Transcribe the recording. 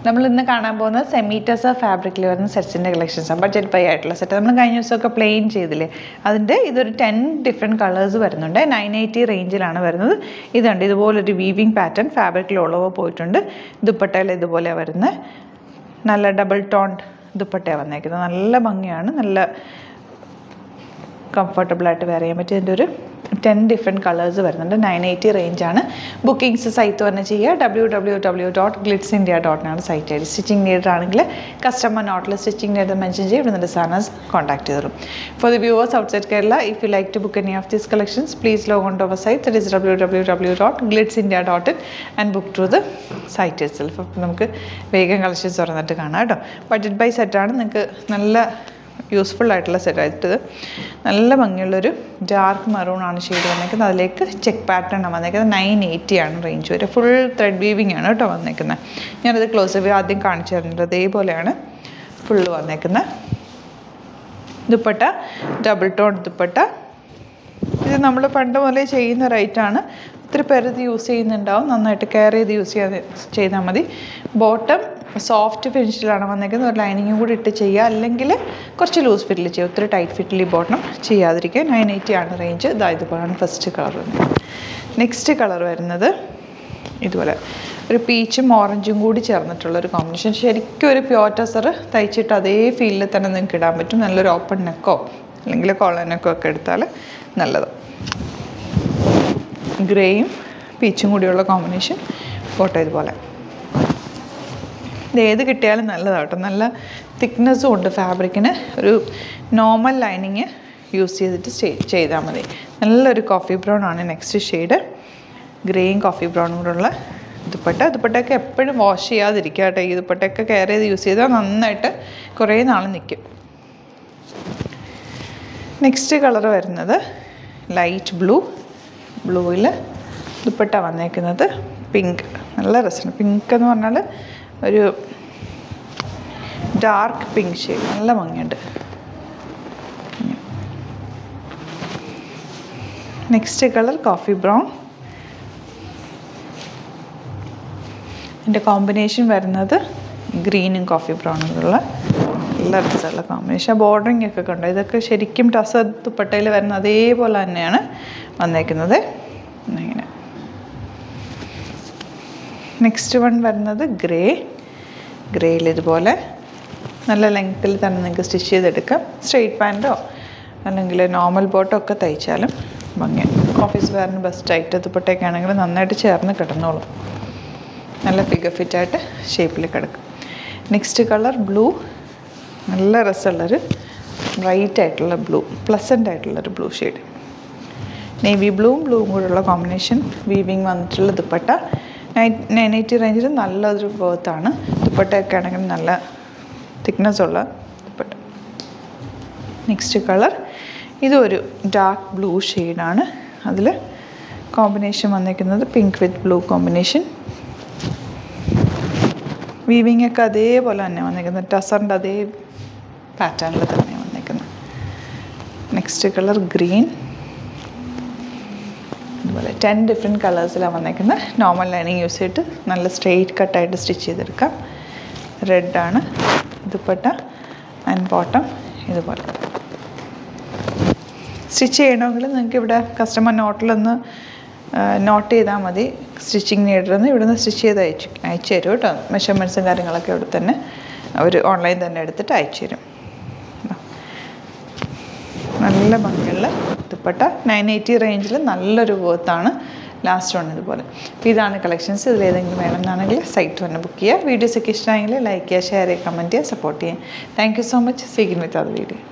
നമ്മൾ ഇന്ന് കാണാൻ പോകുന്ന സെമീറ്റസ ഫാബ്രിക്കിൽ വരുന്ന സെറ്റ്സിൻ്റെ കളക്ഷൻസാണ് ബഡ്ജറ്റ് ബൈ ആയിട്ടുള്ള സെറ്റ് നമ്മൾ കഴിഞ്ഞ ദിവസമൊക്കെ പ്ലെയിൻ ചെയ്തില്ലേ അതിൻ്റെ ഇതൊരു ടെൻ ഡിഫറെൻറ്റ് കളേഴ്സ് വരുന്നുണ്ട് നയൻ എയ്റ്റി റേഞ്ചിലാണ് വരുന്നത് ഇതുണ്ട് ഇതുപോലൊരു വീവിങ് പാറ്റേൺ ഫാബ്രിക്കിൽ ഉള്ളവ പോയിട്ടുണ്ട് ദുപ്പട്ടയിൽ ഇതുപോലെ വരുന്നത് നല്ല ഡബിൾ ടോൺ ദുപ്പട്ടയാണ് വന്നേക്കുന്നത് നല്ല ഭംഗിയാണ് നല്ല കംഫർട്ടബിളായിട്ട് വെയർ ചെയ്യാൻ പറ്റിയ ഇതിൻ്റെ ഒരു ടെൻ ഡിഫറെൻറ്റ് കളേഴ്സ് വരുന്നുണ്ട് നയൻ എയ്റ്റി റേഞ്ചാണ് ബുക്കിംഗ്സ് സൈറ്റ് തന്നെ ചെയ്യുക W W W dot Glitz India ഡോട്ടിനാണ് site I D stitching need ആണെങ്കിൽ കസ്റ്റമർ നോട്ടിൽ സ്റ്റിച്ചിങ് നീഡ് മെൻഷൻ ചെയ്യും ഇവിടെ നിന്ന് സാധനം കോൺടാക്ട് ചെയ്തോളും for the viewers outside Kerala if you like to book any of these collections please log on to our site that is W W W dot Glitz India dot in and book to the site itself അപ്പം നമുക്ക് വേഗം collections തുറന്നിട്ട് കാണാം കേട്ടോ budget by സെറ്റാണ് നിങ്ങൾക്ക് നല്ല useful ആയിട്ടുള്ള സെറ്റായിട്ട് നല്ല ഭംഗിയുള്ളൊരു ഡാർക്ക് മറൂൺ ആണ് ഷെയ്ഡ് വന്നേക്കുന്നത് അതിലേക്ക് ചെക്ക് പാറ്റേൺ ആണ് വന്നേക്കുന്നത് നയൻ എയ്റ്റി ആണ് റേഞ്ച് വരെ ഫുൾ ത്രെഡ് വീവിങ് ആണ് കേട്ടോ വന്നേക്കുന്നത് ഞാനത് ക്ലോസ് ആദ്യം കാണിച്ചു തരുന്നുണ്ട് അതേപോലെയാണ് ഫുള്ള് വന്നേക്കുന്നത് ദുപ്പട്ട ഡബിൾ ടോൺ ദുപ്പട്ട ഇത് നമ്മൾ പണ്ട് മുതലേ ചെയ്യുന്ന റൈറ്റാണ് ഒത്തിരി പേര് ഇത് യൂസ് ചെയ്യുന്നുണ്ടാവും നന്നായിട്ട് കെയർ ചെയ്ത് യൂസ് ചെയ്യാൻ ചെയ്താൽ മതി ബോട്ടം സോഫ്റ്റ് ഫിനിഷിലാണ് വന്നേക്കുന്നത് ഒരു ലൈനിങ്ങും കൂടി ഇട്ട് ചെയ്യുക അല്ലെങ്കിൽ കുറച്ച് ലൂസ് ഫിറ്റിൽ ചെയ്യുക ഒത്തിരി ടൈറ്റ് ഫിറ്റിൽ ഈ ബോട്ടം ചെയ്യാതിരിക്കുക നയൻ എയ്റ്റി ആണ് റേഞ്ച് ഇതാ ഇതുപോലെയാണ് ഫസ്റ്റ് കളർ വരുന്നത് നെക്സ്റ്റ് കളർ വരുന്നത് ഇതുപോലെ ഒരു പീച്ചും ഓറഞ്ചും കൂടി ചേർന്നിട്ടുള്ള ഒരു കോമ്പിനേഷൻ ശരിക്കും ഒരു പ്യോർ ടസർ തയ്ച്ചിട്ട് അതേ ഫീലിൽ തന്നെ നിങ്ങൾക്ക് ഇടാൻ പറ്റും നല്ലൊരു ഓപ്പൺ നെക്കോ അല്ലെങ്കിൽ കോളർ നെക്കോ ഒക്കെ എടുത്താൽ നല്ലത് ഗ്രേയും പീച്ചും കൂടിയുള്ള കോമ്പിനേഷൻ ഫോട്ടോ ഇതുപോലെ ഇത് ഏത് കിട്ടിയാലും നല്ലതാണ് കേട്ടോ നല്ല തിക്നെസ്സും ഉണ്ട് ഫാബ്രിക്കിന് ഒരു നോർമൽ ലൈനിങ് യൂസ് ചെയ്തിട്ട് ചെയ്താൽ മതി നല്ലൊരു കോഫി ബ്രൗൺ ആണ് നെക്സ്റ്റ് ഷെയ്ഡ് ഗ്രേയും കോഫി ബ്രൗണും കൂടെയുള്ള ദുപ്പട്ട ദുപ്പട്ടയൊക്കെ എപ്പോഴും വാഷ് ചെയ്യാതിരിക്കുക കേട്ടോ ഈ ദുപ്പട്ടയൊക്കെ കെയർ ചെയ്ത് യൂസ് ചെയ്താൽ നന്നായിട്ട് കുറേ നാൾ നിൽക്കും നെക്സ്റ്റ് കളർ വരുന്നത് ലൈറ്റ് ബ്ലൂ ബ്ലൂവിൽ ദുപ്പട്ട വന്നേക്കുന്നത് പിങ്ക് നല്ല രസമാണ് പിങ്ക് എന്ന് പറഞ്ഞാൽ ഒരു ഡാർക്ക് പിങ്ക് ഷെയ്ഡ് നല്ല ഭംഗിയുണ്ട് നെക്സ്റ്റ് കളർ കോഫി ബ്രൗൺ ഇതിൻ്റെ കോമ്പിനേഷൻ വരുന്നത് ഗ്രീനും കോഫി ബ്രൗണും ഉള്ള നല്ല രസമുള്ള കോമ്പിനേഷൻ ബോർഡറിങ് ഒക്കെ കണ്ടോ ഇതൊക്കെ ശരിക്കും ടസ ദുപ്പട്ടയിൽ വരുന്ന അതേപോലെ തന്നെയാണ് വന്നേക്കുന്നത് ഇങ്ങനെ നെക്സ്റ്റ് വൺ വരുന്നത് ഗ്രേ ഗ്രേയിൽ ഇതുപോലെ നല്ല ലെങ്ത്തിൽ തന്നെ നിങ്ങൾക്ക് സ്റ്റിച്ച് ചെയ്തെടുക്കാം സ്ട്രെയിറ്റ് പാൻറ്റോ അല്ലെങ്കിൽ നോർമൽ ബോട്ടോ ഒക്കെ തയ്ച്ചാലും ഭംഗി ഓഫീസ് വെയറിന് ബെസ്റ്റായിട്ട് ദുപ്പട്ടയൊക്കെ ആണെങ്കിൽ നന്നായിട്ട് ചേർന്ന് കിടന്നോളും നല്ല ഫിഗർ ഫിറ്റായിട്ട് ഷേപ്പിൽ കിടക്കും നെക്സ്റ്റ് കളർ ബ്ലൂ നല്ല രസമുള്ളൊരു ബ്രൈറ്റ് ആയിട്ടുള്ള ബ്ലൂ പ്ലസൻ്റ് ആയിട്ടുള്ളൊരു ബ്ലൂ ഷെയ്ഡ് നേവി ബ്ലൂവും ബ്ലൂവും കൂടെയുള്ള കോമ്പിനേഷൻ വീവിങ് വന്നിട്ടുള്ള ദുപ്പട്ട നൈൻ നയൻ എയ്റ്റി റേഞ്ചിൽ നല്ലൊരു വേർത്താണ് ദുപ്പട്ടയൊക്കെ ആണെങ്കിൽ നല്ല തിക്നെസ് ഉള്ള ദുപ്പട്ട നെക്സ്റ്റ് കളർ ഇതൊരു ഡാർക്ക് ബ്ലൂ ഷെയ്ഡാണ് അതിൽ കോമ്പിനേഷൻ വന്നിരിക്കുന്നത് pink with blue combination weaving ഒക്കെ അതേപോലെ തന്നെ വന്നിരിക്കുന്നത് ടസറിൻ്റെ അതേ പാറ്റേണിൽ തന്നെ വന്നിരിക്കുന്നത് നെക്സ്റ്റ് കളർ ഗ്രീൻ അതുപോലെ ടെൻ ഡിഫറെൻറ്റ് കളേഴ്സിലാണ് വന്നേക്കുന്നത് നോർമൽ ലൈനിങ് യൂസ് ചെയ്തിട്ട് നല്ല സ്ട്രെയിറ്റ് കട്ടായിട്ട് സ്റ്റിച്ച് ചെയ്തെടുക്കാം റെഡാണ് ദുപ്പട്ട ആൻഡ് ബോട്ടം ഇതുപോലെ സ്റ്റിച്ച് ചെയ്യണമെങ്കിൽ നിങ്ങൾക്ക് ഇവിടെ കസ്റ്റമർ നോട്ടിലൊന്ന് നോട്ട് ചെയ്താൽ മതി സ്റ്റിച്ചിങ് നീഡറെന്ന് ഇവിടെ നിന്ന് സ്റ്റിച്ച് ചെയ്ത് അയച്ചു അയച്ചു തരും കേട്ടോ മെഷർമെൻറ്റ്സും കാര്യങ്ങളൊക്കെ ഇവിടെ തന്നെ അവർ ഓൺലൈൻ തന്നെ എടുത്തിട്ട് അയച്ചു തരും നല്ല ഭംഗിയുള്ള ദുപ്പട്ട നയൻ എയ്റ്റി റേഞ്ചിൽ നല്ലൊരു വേർത്താണ് ലാസ്റ്റ് വൺ ഇതുപോലെ അപ്പോൾ ഇതാണ് കളക്ഷൻസ് ഇതിൽ ഏതെങ്കിലും വേണമെന്നാണെങ്കിൽ സൈറ്റ് തന്നെ ബുക്ക് ചെയ്യുക വീഡിയോസൊക്കെ ഇഷ്ടമായെങ്കിൽ ലൈക്ക് ചെയ്യുക ഷെയർ ചെയ്യുക കമൻറ്റ് ചെയ്യുക സപ്പോർട്ട് ചെയ്യുക താങ്ക് യു സോ മച്ച് സീക്കിൻ വിത്ത് അത് വീഡിയോ